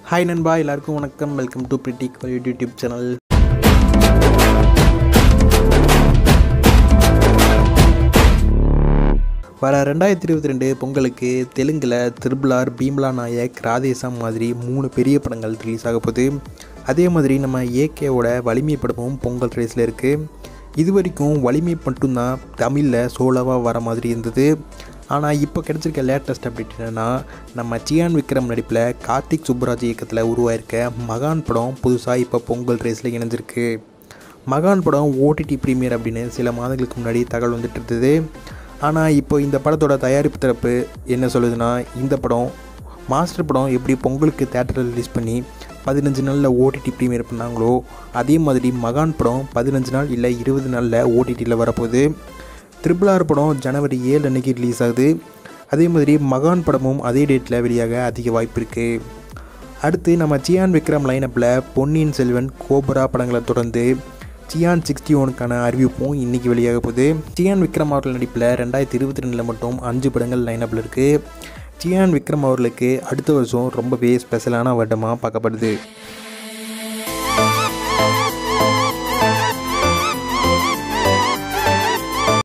hi நண்பா எல்லாருக்கும் வணக்கம் welcome to pretty YouTube channel வர ரெண்டாயிரத்தி இருபத்தி ரெண்டு பொங்கலுக்கு தெலுங்கில் திருபுலார் பீம்லா நாயக் ராதேசம் மாதிரி மூணு பெரிய படங்கள் ரிலீஸ் ஆக போகுது அதே மாதிரி நம்ம ஏகேவோட வலிமை படமும் பொங்கல் ரேஸில் இருக்குது இது வரைக்கும் வலிமை மட்டும்தான் தமிழில் சோலோவாக வர மாதிரி இருந்தது ஆனால் இப்போ கிடச்சிருக்க லேட்டஸ்ட் அப்டேட் என்னென்னா நம்ம சியான் விக்ரம் நடிப்பில் கார்த்திக் சுப்புராஜ் இயக்கத்தில் உருவாயிருக்க மகான் படம் புதுசாக இப்போ பொங்கல் ரேஸில் இணைஞ்சிருக்கு மகான் படம் ஓடிடி ப்ரீமியர் அப்படின்னு சில மாதங்களுக்கு முன்னாடி தகவல் வந்துட்டு இருந்தது ஆனால் இப்போ இந்த படத்தோட தயாரிப்பு தரப்பு என்ன சொல்லுதுன்னா இந்த படம் மாஸ்டர் படம் எப்படி பொங்கலுக்கு தேட்டரில் ரிலீஸ் பண்ணி பதினஞ்சு நாளில் ஓடிடி ப்ரீமியர் பண்ணாங்களோ அதே மாதிரி மகான் படம் பதினஞ்சு நாள் இல்லை இருபது நாளில் ஓடிடியில் வரப்போகுது ட்ரிபிள் ஆர் படம் ஜனவரி ஏழு அன்னைக்கு ரிலீஸ் ஆகுது அதே மாதிரி மகான் படமும் அதே டேட்டில் வெளியாக அதிக வாய்ப்பு இருக்குது அடுத்து நம்ம சியான் விக்ரம் லைனப்பில் பொன்னியின் செல்வன் கோபரா படங்களை தொடர்ந்து சியான் சிக்ஸ்டி ஒனுக்கான அறிவிப்பும் இன்றைக்கி வெளியாக போகுது சியான் விக்ரம் அவர்கள் நடிப்பில் ரெண்டாயிரத்தி இருபத்தி ரெண்டில் மட்டும் அஞ்சு படங்கள் லைனப்பில் இருக்குது சியான் விக்ரம் அவர்களுக்கு அடுத்த வருஷம் ரொம்பவே ஸ்பெஷலான வருடமாக பார்க்கப்படுது